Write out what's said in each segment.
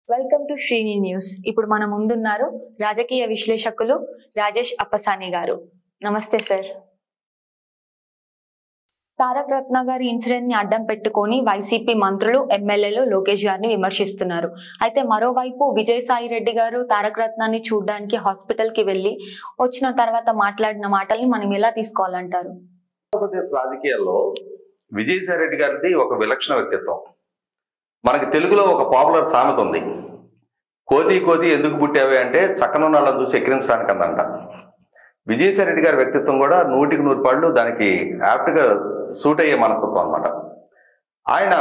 welcome to Srini news ఇప్పుడు మన ముందున్నారు రాజకీయ విశ్లేషకులు రాజేష్ అప్పసాని గారు నమస్తే సార్ తారక రత్న గారి ఇన్సిడెంట్ ని అడ్డం పెట్టుకొని వైసీపీ మంత్రులు ఎమ్మెల్యేలు లోకేష్ గారిని విమర్శిస్తున్నారు అయితే మరోవైపు విజయసాయి రెడ్డి గారు తారక రత్నాన్ని చూడడానికి హాస్పిటల్ కి వెళ్లి వచ్చిన తర్వాత మాట్లాడిన మాటల్ని మనం ఎలా తీసుకోవాలంటారు ఆంధ్రప్రదేశ్ రాజకీయాల్లో విజయసాయి రెడ్డి గారిది ఒక విలక్షణ వ్యక్తిత్వం మనకి తెలుగులో ఒక పాపులర్ సామెత ఉంది కోతి కోతి ఎందుకు పుట్టావి అంటే చక్కనున్న వాళ్ళని చూసి ఎక్కిరించడానికి అందంట విజయసాయి రెడ్డి గారి వ్యక్తిత్వం కూడా నూటికి నూరు పాళ్ళు దానికి యాప్ట్గా సూట్ అయ్యే మనస్తత్వం అనమాట ఆయన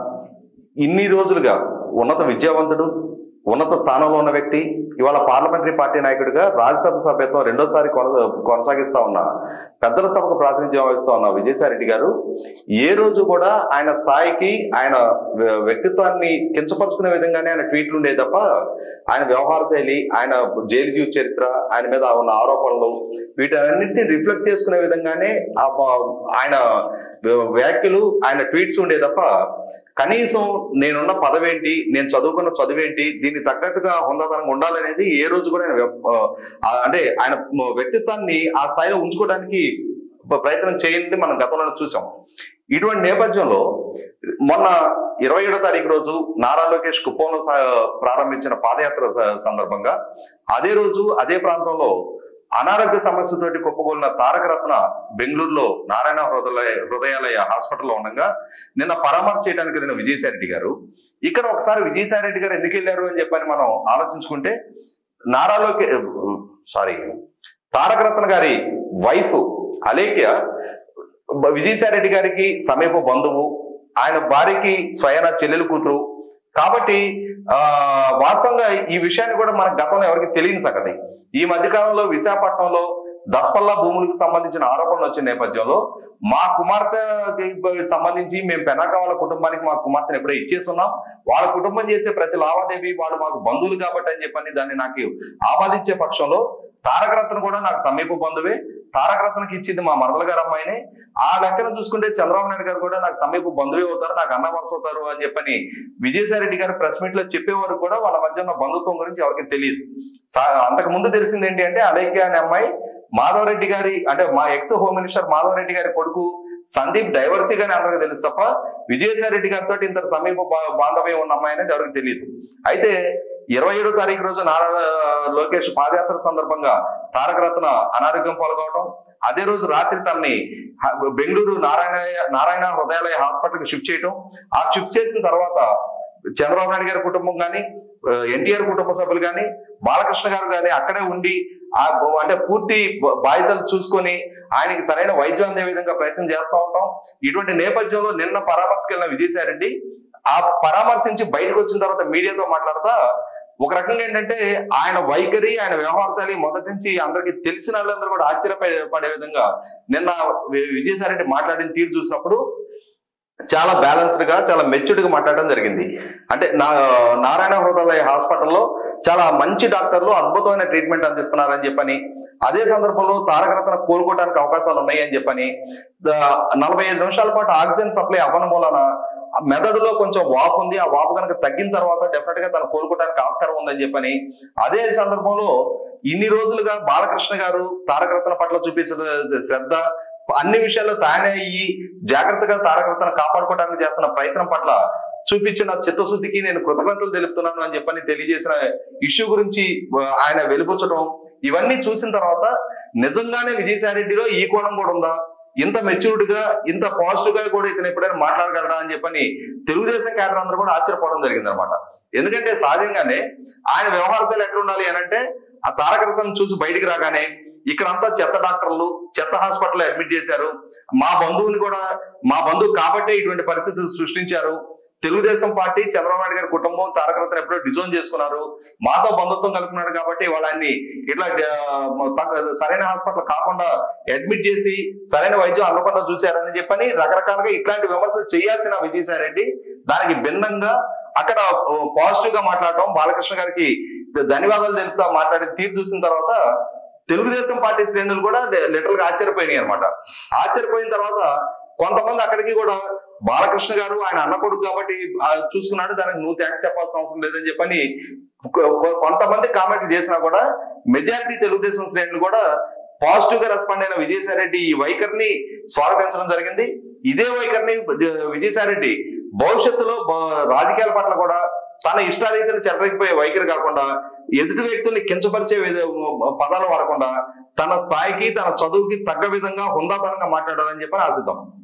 ఇన్ని రోజులుగా ఉన్నత విద్యావంతుడు ఉన్నత స్థానంలో ఉన్న వ్యక్తి ఇవాళ పార్లమెంటరీ పార్టీ నాయకుడిగా రాజ్యసభ సభ్యత్వం రెండోసారి కొన కొనసాగిస్తా ఉన్న పెద్దల సభకు ప్రాతినిధ్యం వహిస్తా ఉన్న విజయసాయి రెడ్డి గారు ఏ రోజు కూడా ఆయన స్థాయికి ఆయన వ్య- వ్యక్తిత్వాన్ని కించపరుచుకునే విధంగానే ఆయన ట్వీట్లు ఉండేది తప్ప ఆయన వ్యవహార శైలి ఆయన జైలు జీవిత చరిత్ర ఆయన మీద ఉన్న ఆరోపణలు వీటన్నింటినీ రిఫ్లెక్ట్ చేసుకునే విధంగానే ఆ బ- ఆయన వ్య- వ్యాఖ్యలు ఆయన ట్వీట్స్ ఉండే తప్ప కనీసం నేనున్న పదవేంటి నేను చదువుకున్న చదువేంటి దీనికి తగ్గట్టుగా హుందాతనంగా ఉండాలనేది ఏ రోజు కూడా ఆయన వ్య- ఆ, అంటే ఆయన వ్యక్తిత్వాన్ని ఆ స్థాయిలో ఉంచుకోవడానికి ప్రయత్నం చేయింది మనం గతంలో చూసాం ఇటువంటి నేపథ్యంలో మొన్న ఇరవై ఏడో తారీఖు రోజు నారా లోకేష్ కుప్పంలో సా- ప్రారంభించిన పాదయాత్ర స- సందర్భంగా అదే రోజు అదే ప్రాంతంలో అనారోగ్య సమస్యతోటి కుప్పగొలిన తారక రత్న బెంగళూరులో నారాయణ హృదయ హృదయాలయ హాస్పిటల్లో ఉండగా నిన్న పరామర్శ చేయడానికి వెళ్ళిన విజయసాయి రెడ్డి గారు ఇక్కడ ఒకసారి విజయసాయి రెడ్డి గారు ఎందుకు వెళ్ళారు అని చెప్పని మనం ఆలోచించుకుంటే నారా లోకే సారీ తారక రత్న గారి వైఫ్ అలేఖ్య విజయసాయి రెడ్డి గారికి సమీప బంధువు ఆయన భార్యకి స్వయాన చెల్లెలు కూతురు కాబట్టి ఆ వాస్తవంగా ఈ విషయాన్ని కూడా మనకు గతంలో ఎవరికి తెలియని సంగతి ఈ మధ్యకాలంలో విశాఖపట్నంలో దస్పల్లా భూములకు సంబంధించిన ఆరోపణలు వచ్చిన నేపథ్యంలో మా కుమార్తెకి సంబంధించి మేము పెనాక వాళ్ళ కుటుంబానికి మా కుమార్తెను ఎప్పుడో ఇచ్చేస్తున్నాం వాళ్ళ కుటుంబం చేసే ప్రతి లావాదేవీ వాళ్ళు మాకు బంధువులు కాబట్టి అని చెప్పని దాన్ని నాకు ఆపాదించే పక్షంలో తారక రత్న కూడా నాకు సమీప బంధువే తారక రత్నకి ఇచ్చింది మా మరదల గారు అమ్మాయిని ఆ లెక్కన చూసుకుంటే చంద్రబాబు నాయుడు గారు కూడా నాకు సమీప బంధువే అవుతారు నాకు అన్న వరుస అవుతారు అని చెప్పని విజయసాయి రెడ్డి గారు ప్రెస్ మీట్ లో చెప్పే వరకు కూడా వాళ్ళ మధ్య ఉన్న బంధుత్వం గురించి ఎవరికి తెలియదు సా- అంతకు ముందు తెలిసింది ఏంటి అంటే అలేఖ్య అనే అమ్మాయి మాధవ్ రెడ్డి గారి అంటే మా ex home minister Madhav Reddy గారి కొడుకు సందీప్ డైవర్సీ గాని అందరికి తెలుసు తప్ప విజయసాయి రెడ్డి గారితో ఇంత సమీప బా- బాంధవ్యం ఉన్న అమ్మాయి అనేది ఎవరికి తెలియదు అయితే ఇరవై ఏడో తారీఖు రోజు నారా లోకేష్ పాదయాత్ర సందర్భంగా తారక రత్న అనారోగ్యం పాల్గొవడం అదే రోజు రాత్రి తనని హ- బెంగళూరు నారాయణ నారాయణ హృదయాలయ హాస్పిటల్కి షిఫ్ట్ చేయడం ఆ షిఫ్ట్ చేసిన తర్వాత చంద్రబాబు నాయుడు గారి కుటుంబం కానీ ఎన్టీఆర్ కుటుంబ సభ్యులు కానీ బాలకృష్ణ గారు కానీ అక్కడే ఉండి ఆ బ- అంటే పూర్తి బ- బాధ్యతలు చూసుకొని ఆయనకి సరైన వైద్యం అందే విధంగా ప్రయత్నం చేస్తూ ఉంటాం ఇటువంటి నేపథ్యంలో నిన్న పరామర్శకు వెళ్ళిన విజయసాయి రెడ్డి ఆ పరామర్శించి బయటకు వచ్చిన తర్వాత మీడియాతో మాట్లాడతా ఒక రకంగా ఏంటంటే ఆయన వైఖరి ఆయన వ్యవహార శైలి మొదటి నుంచి అందరికీ తెలిసిన వాళ్ళందరూ కూడా ఆశ్చర్యపడే పడే విధంగా నిన్న వి- విజయసాయి రెడ్డి మాట్లాడిన తీరు చూసినప్పుడు చాలా బ్యాలెన్స్డ్ గా చాలా మెచ్యూర్డ్ గా మాట్లాడడం జరిగింది అంటే నా నారాయణ హృదయాలయ హాస్పిటల్లో చాలా మంచి డాక్టర్లు అద్భుతమైన ట్రీట్మెంట్ అందిస్తున్నారని చెప్పని అదే సందర్భంలో తారక రత్న కోలుకోవడానికి అవకాశాలు ఉన్నాయి అని చెప్పని ద- నలభై ఐదు నిమిషాల పాటు ఆక్సిజన్ సప్లై అవ్వడం వలన ఆ మెదడులో కొంచెం వాపు ఉంది ఆ వాపు కనుక తగ్గిన తర్వాత డెఫినెట్ గా తను కోలుకోవడానికి ఆస్కారం ఉందని చెప్పని అదే సందర్భంలో ఇన్ని రోజులుగా బాలకృష్ణ గారు తారక రత్న పట్ల చూపించిన శ్రద్ధ అన్ని విషయాల్లో తానే అయ్యి జాగ్రత్తగా తారక రత్న కాపాడుకోవడానికి చేస్తున్న ప్రయత్నం పట్ల చూపించిన చిత్తశుద్ధికి నేను కృతజ్ఞతలు తెలుపుతున్నాను అని చెప్పని తెలియజేసిన ఇష్యూ గురించి ఆ, ఆయన వెలుపుచ్చడం ఇవన్నీ చూసిన తర్వాత నిజంగానే విజయసాయి రెడ్డిలో ఈ కోణం కూడా ఉందా ఇంత మెచ్యూర్డ్ గా ఇంత పాజిటివ్ గా కూడా ఇతను ఎప్పుడైనా మాట్లాడగలరా అని చెప్పని తెలుగుదేశం క్యాడర్ అందరూ కూడా ఆశ్చర్యపోవడం జరిగింది అనమాట ఎందుకంటే సహజంగానే ఆయన వ్యవహార శైలి ఎక్కడ ఉండాలి అని అంటే ఆ తారక రత్నం చూసి బయటికి రాగానే ఇక్కడంతా చెత్త డాక్టర్లు చెత్త హాస్పిటల్ అడ్మిట్ చేశారు మా బంధువుని కూడా మా బంధువు కాబట్టే ఇటువంటి పరిస్థితులు సృష్టించారు తెలుగుదేశం పార్టీ చంద్రబాబు నాయుడు గారి కుటుంబం తారక రత్న ఎప్పుడో డిజోన్ చేసుకున్నారు మాతో బంధుత్వం కలుపుకున్నాడు కాబట్టి వాళ్ళని ఇట్లా ఆ, తగ్గ- సరైన హాస్పిటల్ కాకుండా అడ్మిట్ చేసి సరైన వైద్యం అందకుండా చూశారని చెప్పని రకరకాలుగా ఇట్లాంటి విమర్శలు చేయాల్సిన విజయసాయి రెడ్డి దానికి భిన్నంగా అక్కడ పాజిటివ్ గా మాట్లాడటం బాలకృష్ణ గారికి ధన్యవాదాలు తెలుపుతా మాట్లాడి తీరు చూసిన తర్వాత తెలుగుదేశం పార్టీ శ్రేణులు కూడా లిటరల్ గా ఆశ్చర్యపోయినాయి అనమాట ఆశ్చర్యపోయిన తర్వాత కొంతమంది అక్కడికి కూడా బాలకృష్ణ గారు ఆయన అన్న కొడుకు కాబట్టి ఆ, చూసుకున్నాడు దానికి నువ్వు థ్యాంక్స్ చెప్పాల్సిన అవసరం లేదని చెప్పని కొ- కొ- కొంతమంది కామెంట్ చేసినా కూడా మెజారిటీ తెలుగుదేశం శ్రేణులు కూడా పాజిటివ్ గా రెస్పాండ్ అయిన విజయసాయి రెడ్డి ఈ వైఖరిని స్వాగతించడం జరిగింది ఇదే వైఖరిని జ- విజయసాయి రెడ్డి భవిష్యత్తులో బ- రాజకీయాల పట్ల కూడా తన ఇష్టారీతిని చెలరేగిపోయే వైఖరి కాకుండా ఎదుటి వ్యక్తుల్ని కించపరిచే విధ- పదాలు వాడకుండా తన స్థాయికి తన చదువుకి తగ్గ విధంగా హుందాతనంగా మాట్లాడాలని చెప్పని ఆశిద్దాం